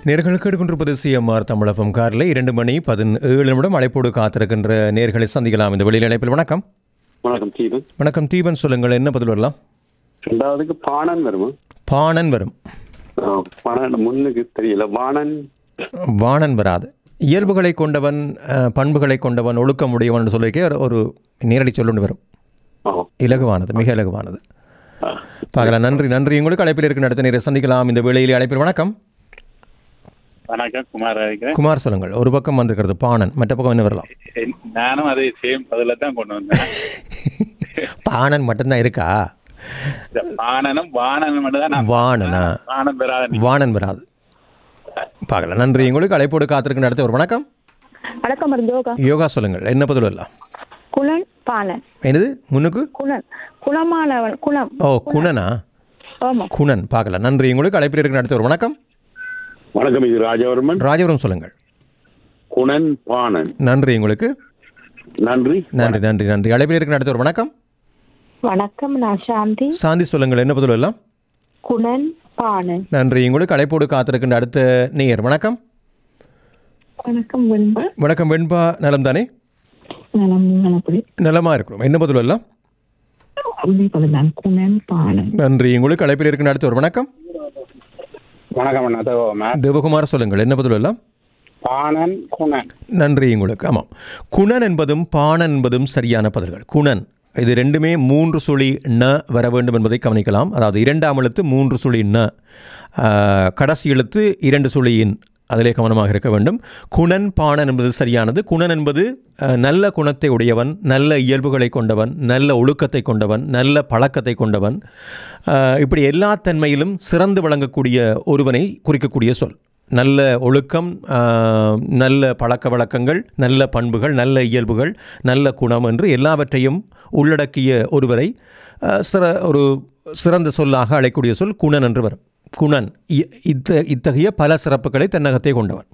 நேர்கள் கேட்டுக்கொண்டிருப்பது சிஎம்ஆர் தமிழகம் காரில் இரண்டு மணி பதினேழு நிமிடம் அழைப்போடு காத்திருக்கின்ற நேர்களை சந்திக்கலாம் இந்த வெளியில் அழைப்பில் வணக்கம் வணக்கம் தீபன் வணக்கம் தீபன் சொல்லுங்கள் என்ன பதில் வரலாம் ரெண்டாவதுக்கு பாணன் வருமா பாணன் வரும் ஆ, பாணன் முன்னுக்கு தெரியல வாணன் வாணன் வராது இயல்புகளை கொண்டவன் அஹ், பண்புகளை கொண்டவன் ஒழுக்கமுடையவன் என்று சொல்லிக்கே ஒரு- ஒரு நேரடி சொல்லொன்று வரும் ஆ, இலகுவானது மிக இலகுவானது ஆ. பார்க்கலாம் நன்றி நன்றி உங்களுக்கு அழைப்பில் இருக்கிற அடுத்த நேரை சந்திக்கலாம் இந்த வேளையில் அழைப்பில் வணக்கம் வணக்கம் குமார் இருக்கிறேன் குமார் சொல்லுங்கள் ஒரு பக்கம் வந்திருக்கிறது பாணன் மற்ற பக்கம் என்ன வரலாம் நானும் அதே சேம் பதில தான் கொண்டு வந்தேன் பாணன் மட்டும்தான் இருக்கா இந்த பானனும் வானனும் மட்டும் தான் நான் வாணனா வானம் பெறாத வாணன் வராது பார்க்கலாம் நன்றி உங்களுக்கு அழைப்போடு காத்திருக்கிற அடுத்த ஒரு வணக்கம் வணக்கம் யோகா யோகா சொல்லுங்கள் என்ன பதில் வரலாம் குணன் பாலன் என்னது முன்னுக்கு குணன் குணமானவன் குணம் ஓ குணனா ஆமா குணன் பார்க்கலாம் நன்றி உங்களுக்கு அழைப்பில் இருக்கிற அடுத்த ஒரு வணக்கம் வணக்கம் இது ராஜவர்மன் ராஜபுரம் சொல்லுங்கள் குணன் பாணன் நன்றி உங்களுக்கு நன்றி நன்றி நன்றி நன்றி அழைப்பில் இருக்கிற அடுத்த ஒரு வணக்கம் வணக்கம் நான் சாந்தி சாந்தி சொல்லுங்கள் என்ன பதில் வரலாம் குணன் பாலன் நன்றி உங்களுக்கு அழைப்போடு காத்திருக்கின்ற அடுத்த நேயர் வணக்கம் வணக்கம் வெண்பா வணக்கம் வெண்பா நலம் தானே நலம் நலப்படி நலமா இருக்கிறோம் என்ன பதில் வரலாம் அப்படி பதிலான் குணன் பாலன் நன்றி உங்களுக்கு அழைப்பில் இருக்கிற அடுத்த ஒரு வணக்கம் வணக்கம் அண்ணா அதோ மே- தேவகுமார் சொல்லுங்கள் என்ன பதில் வரலாம் பாணன் குணன் நன்றி உங்களுக்கு ஆமாம் குணன் என்பதும் பாணன் என்பதும் சரியான பதில்கள் குணன் இது ரெண்டுமே மூன்று சுழி ந வர வேண்டும் என்பதை கவனிக்கலாம் அதாவது இரண்டாம் எழுத்து மூன்று சுழி ந ஆஹ், கடைசி எழுத்து இரண்டு சுழி இன் அதிலே கவனமாக இருக்க வேண்டும் குணன் பாணன் என்பது சரியானது குணன் என்பது அஹ், நல்ல குணத்தை உடையவன் நல்ல இயல்புகளை கொண்டவன் நல்ல ஒழுக்கத்தை கொண்டவன் நல்ல பழக்கத்தை கொண்டவன் ஆஹ், இப்படி எல்லா தன்மையிலும் சிறந்து விளங்கக்கூடிய ஒருவனை குறிக்கக்கூடிய சொல் நல்ல ஒழுக்கம் ஆஹ், நல்ல பழக்க வழக்கங்கள் நல்ல பண்புகள் நல்ல இயல்புகள் நல்ல குணம் என்று எல்லாவற்றையும் உள்ளடக்கிய ஒருவரை ஆஹ், சிற ஒரு சிறந்த சொல்லாக அழைக்கூடிய சொல் குணன் என்று வரும் குணன் இ- இத்த இத்தகைய பல சிறப்புகளை தன்னகத்தை கொண்டவன்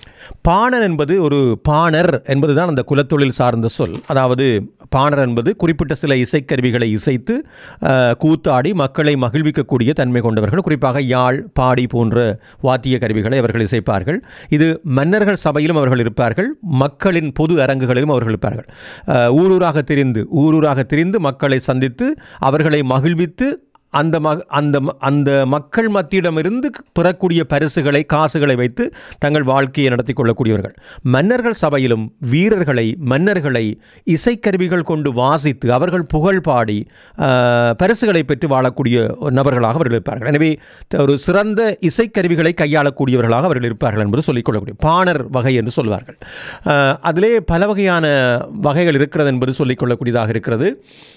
பாணன் என்பது ஒரு பாணர் என்பதுதான் அந்த குலத்தொழில் சார்ந்த சொல் அதாவது பாணர் என்பது குறிப்பிட்ட சில இசைக்கருவிகளை இசைத்து ஆஹ், கூத்தாடி மக்களை மகிழ்விக்கக்கூடிய தன்மை கொண்டவர்கள் குறிப்பாக யாழ் பாடி போன்ற வாத்திய கருவிகளை அவர்கள் இசைப்பார்கள் இது மன்னர்கள் சபையிலும் அவர்கள் இருப்பார்கள் மக்களின் பொது அரங்குகளிலும் அவர்கள் இருப்பார்கள் ஆஹ், ஊரூராக திரிந்து ஊரூராக திரிந்து மக்களை சந்தித்து அவர்களை மகிழ்வித்து அந்த ம அந்த ம- அந்த மக்கள் மத்தியிடமிருந்து பெறக்கூடிய பரிசுகளை காசுகளை வைத்து தங்கள் வாழ்க்கையை நடத்தி கொள்ளக்கூடியவர்கள் மன்னர்கள் சபையிலும் வீரர்களை மன்னர்களை இசைக்கருவிகள் கொண்டு வாசித்து அவர்கள் புகழ் பாடி ஆஹ், பரிசுகளை பெற்று வாழக்கூடிய நபர்களாக அவர்கள் இருப்பார்கள் எனவே த- ஒரு சிறந்த இசைக்கருவிகளை கையாளக்கூடியவர்களாக அவர்கள் இருப்பார்கள் என்பது சொல்லிக்கொள்ளக்கூடிய பாணர் வகை என்று சொல்வார்கள் ஆஹ், அதிலே பல வகையான வகைகள் இருக்கிறது என்பது சொல்லிக்கொள்ளக்கூடியதாக இருக்கிறது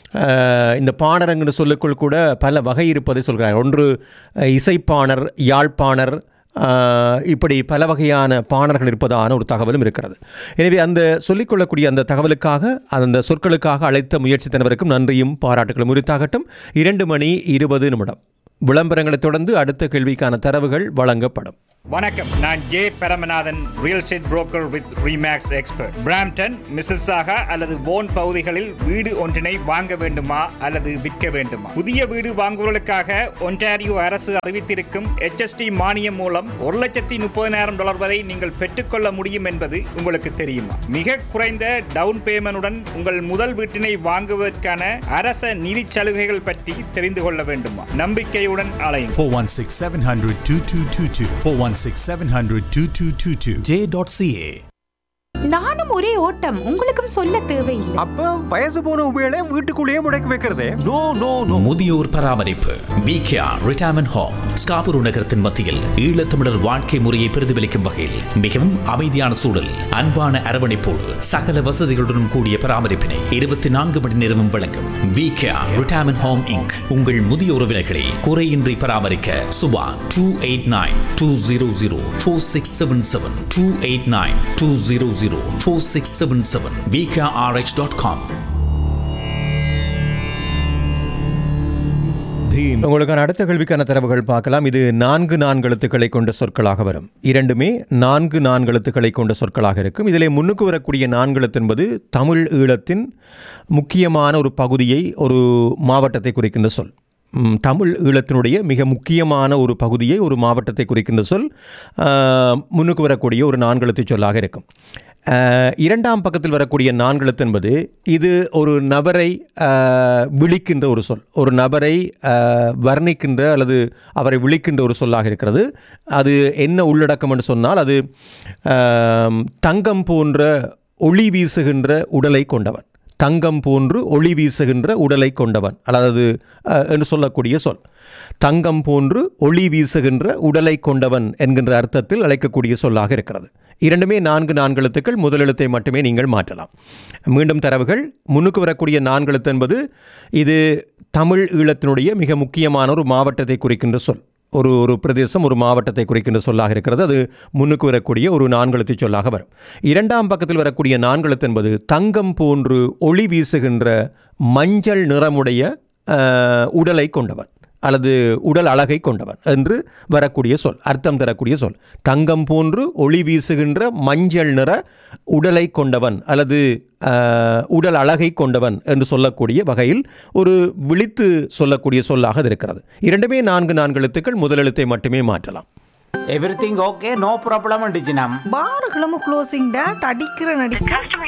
ஆஹ், இந்த பாணர் என்கிற சொல்லுக்குள் கூட பல வகை இருப்பதை சொல்கிறார்கள் ஒன்று அஹ், இசைப்பாணர் யாழ்ப்பாணர் ஆஹ், இப்படி பல வகையான பாணர்கள் இருப்பதான ஒரு தகவலும் இருக்கிறது எனவே அந்த சொல்லிக்கொள்ளக்கூடிய அந்த தகவலுக்காக அந்த சொற்களுக்காக அழைத்த முயற்சி தனவருக்கும் நன்றியும் பாராட்டுகளும் உரித்தாகட்டும் இரண்டு மணி இருபது நிமிடம் விளம்பரங்களைத் தொடர்ந்து அடுத்த கேள்விக்கான தரவுகள் வழங்கப்படும் வணக்கம் நான் J Paramanathan real estate broker with Remax expert Brampton Mississauga அல்லது போன் பகுதிகளில் வீடு ஒன்றினை வாங்க வேண்டுமா அல்லது விற்க வேண்டுமா புதிய வீடு வாங்குவதற்காக ஒன்டாரியோ அரசு அறிவித்திருக்கும் HST மானியம் மூலம் ஒரு லட்சத்தி முப்பதினாயிரம் டாலர் வரை நீங்கள் பெற்றுக்கொள்ள முடியும் என்பது உங்களுக்கு தெரியுமா மிக குறைந்த டவுன் பேமெண்டுடன் உங்கள் முதல் வீட்டினை வாங்குவதற்கான அரச நிதி சலுகைகள் பற்றி தெரிந்து கொள்ள வேண்டுமா நம்பிக்கையுடன் அலையுங்கள் 416 700 2222. 416 700 2222. J.ca. நானும் ஒரே ஓட்டம் உங்களுக்கும் சொல்ல தேவையில்லை அப்ப வயசு போன உபயோக வீட்டுக்குள்ளேயே முடக்கி வைக்கிறதே நோ நோ நோ முதியோர் பராமரிப்பு விகேஆர் ரிட்டையர்மெண்ட் ஹோம் ஸ்காபுரு நகரத்தின் மத்தியில் ஈழத்தமிழர் வாழ்க்கை முறையை பிரதிபலிக்கும் வகையில் மிகவும் அமைதியான சூழல் அன்பான அரவணைப்போடு சகல வசதிகளுடன் கூடிய பராமரிப்பினை இருபத்தி நான்கு மணி நேரமும் வழங்கும் விகேஆர் ரிட்டையர்மெண்ட் ஹோம் இங்க் உங்கள் முதிய உறவினர்களை குறையின்றி பராமரிக்க Suba two eight nine two zero zero four six seven seven two eight nine two zero zero four six seven seven VKRH dot com உங்களுக்கான அடுத்த கேள்விக்கான தரவுகள் பார்க்கலாம் இது நான்கு நான்கு எழுத்துக்களை கொண்ட சொற்களாக வரும் இரண்டுமே நான்கு நான்கு எழுத்துக்களை கொண்ட சொற்களாக இருக்கும் இதிலே முன்னுக்கு வரக்கூடிய நான்கு எழுத்து என்பது தமிழ் ஈழத்தின் முக்கியமான ஒரு பகுதியை ஒரு மாவட்டத்தை குறிக்கின்ற சொல் ம், தமிழ் ஈழத்தினுடைய மிக முக்கியமான ஒரு பகுதியை ஒரு மாவட்டத்தை குறிக்கின்ற சொல் ஆ, முன்னுக்கு வரக்கூடிய ஒரு நான்கெழுத்து சொல்லாக இருக்கும் ஆ, இரண்டாம் பக்கத்தில் வரக்கூடிய நான்கெழுத்து என்பது இது ஒரு நபரை ஆ, விழிக்கின்ற ஒரு சொல் ஒரு நபரை ஆ, வர்ணிக்கின்ற அல்லது அவரை விழிக்கின்ற ஒரு சொல்லாக இருக்கிறது அது என்ன உள்ளடக்கம் என்று சொன்னால் அது ஆம், தங்கம் போன்ற ஒளி வீசுகின்ற உடலை கொண்டவன் தங்கம் போன்று ஒளி வீசுகின்ற உடலை கொண்டவன் அதாவது அஹ், என்று சொல்லக்கூடிய சொல் தங்கம் போன்று ஒளி வீசுகின்ற உடலை கொண்டவன் என்கின்ற அர்த்தத்தில் அழைக்கக்கூடிய சொல்லாக இருக்கிறது இரண்டுமே நான்கு நான்கெழுத்துக்கள் முதல் எழுத்தை மட்டுமே நீங்கள் மாற்றலாம் மீண்டும் தரவுகள் முன்னுக்கு வரக்கூடிய நான்கெழுத்து என்பது இது தமிழ் ஈழத்தினுடைய மிக முக்கியமான ஒரு மாவட்டத்தை குறிக்கின்ற சொல் ஒரு ஒரு பிரதேசம் ஒரு மாவட்டத்தை குறிக்கின்ற சொல்லாக இருக்கிறது அது முன்னுக்கு வரக்கூடிய ஒரு நான்கெழுத்து சொல்லாக வரும் இரண்டாம் பக்கத்தில் வரக்கூடிய நான்கெழுத்து என்பது தங்கம் போன்று ஒளி வீசுகின்ற மஞ்சள் நிறமுடைய அஹ், உடலை கொண்டவன் அல்லது உடல் அழகை கொண்டவன் என்று வரக்கூடிய சொல் அர்த்தம் தரக்கூடிய சொல் தங்கம் போன்று ஒளி வீசுகின்ற மஞ்சள் நிற உடலை கொண்டவன் அல்லது அஹ், உடல் அழகை கொண்டவன் என்று சொல்லக்கூடிய வகையில் ஒரு விழித்து சொல்லக்கூடிய சொல்லாக அது இருக்கிறது இரண்டுமே நான்கு நான்கு எழுத்துக்கள் முதல் எழுத்தை மட்டுமே மாற்றலாம் எவ்ரிதிங் ஓகே நோ ப்ராப்ளம் டிஜினம் பாருகளும் க்ளோசிங் டேட் அடிக்கிற நடி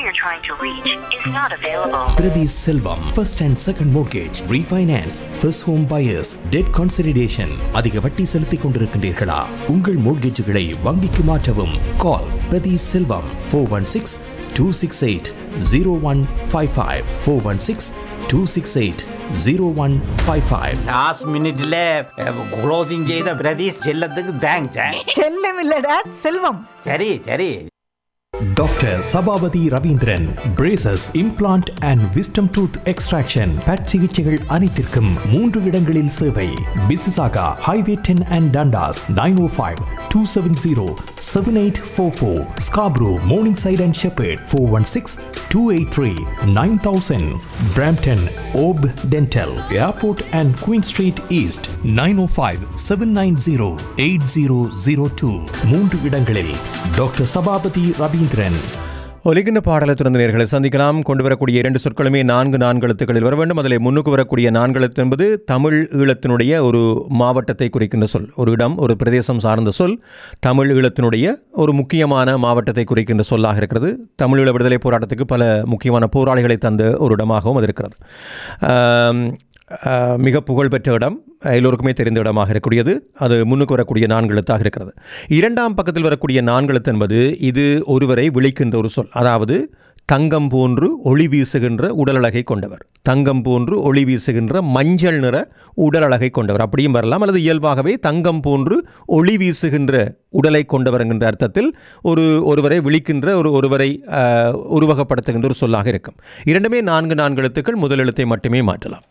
Priti Selvam, first and second mortgage, refinance, first home buyers, debt consolidation. அதிக வட்டி செலுத்திக் கொண்டிருக்கின்றீர்களா உங்கள் மோட்கேஜுகளை வங்கிக்கு மாற்றவும் call Prathi Selvam four one six two six eight zero one five five four one six two six eight zero one five five last மினிட்ல closing செய்த பிரதீஷ் செல்லத்துக்கு thanks செல்லம் இல்ல டேட் செல்வம் சரி சரி doctor Sabapathi Ravindran braces implant and wisdom tooth extraction but சிகிச்சைகள் அனைத்திற்கும் மூன்று இடங்களில் சேவை Mississauga highway ten and Dundas nine O five two seven zero seven eight four four Scarborough Morningside and Sheppard four one six two eight three nine thousand Brampton ஓப் dental airport and Queen Street East nine O five seven nine zero eight zero zero two மூன்று இடங்களில் doctor Sabapathi Ravindran ஒலிகின்ற பாடலை திறந்த நேர்களை சந்திக்கலாம் கொண்டு வரக்கூடிய இரண்டு சொற்களுமே நான்கு நான்கு எழுத்துக்களில் வர வேண்டும் அதில் முன்னுக்கு வரக்கூடிய நான்கு எழுத்து என்பது தமிழ் ஈழத்தினுடைய ஒரு மாவட்டத்தை குறிக்கின்ற சொல் ஒரு இடம் ஒரு பிரதேசம் சார்ந்த சொல் தமிழ் ஈழத்தினுடைய ஒரு முக்கியமான மாவட்டத்தை குறிக்கின்ற சொல்லாக இருக்கிறது தமிழீழ விடுதலை போராட்டத்துக்கு பல முக்கியமான போராளிகளை தந்த ஒரு இடமாகவும் அது இருக்கிறது ஆம், ஆ, மிக புகழ்பெற்ற இடம் எல்லோருக்குமே தெரிந்த இடமாக இருக்கக்கூடியது அது முன்னுக்கு வரக்கூடிய நான்கு எழுத்தாக இருக்கிறது இரண்டாம் பக்கத்தில் வரக்கூடிய நான்கு எழுத்து என்பது இது ஒருவரை விழிக்கின்ற ஒரு சொல் அதாவது தங்கம் போன்று ஒளி வீசுகின்ற உடலழகை கொண்டவர் தங்கம் போன்று ஒளி வீசுகின்ற மஞ்சள் நிற உடலழகை கொண்டவர் அப்படியும் வரலாம் அல்லது இயல்பாகவே தங்கம் போன்று ஒளி வீசுகின்ற உடலை கொண்டவர் என்கின்ற அர்த்தத்தில் ஒரு ஒருவரை விழிக்கின்ற ஒரு ஒருவரை ஆஹ், உருவகப்படுத்துகின்ற ஒரு சொல்லாக இருக்கும் இரண்டுமே நான்கு நான்கு எழுத்துக்கள் முதல் எழுத்தை மட்டுமே மாற்றலாம்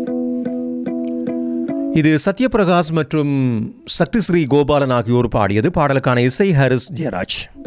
இது சத்யபிரகாஷ் மற்றும் சக்திஸ்ரீ கோபாலன் ஆகியோர் பாடியது பாடலுக்கான இசை ஹாரிஸ் ஜெயராஜ்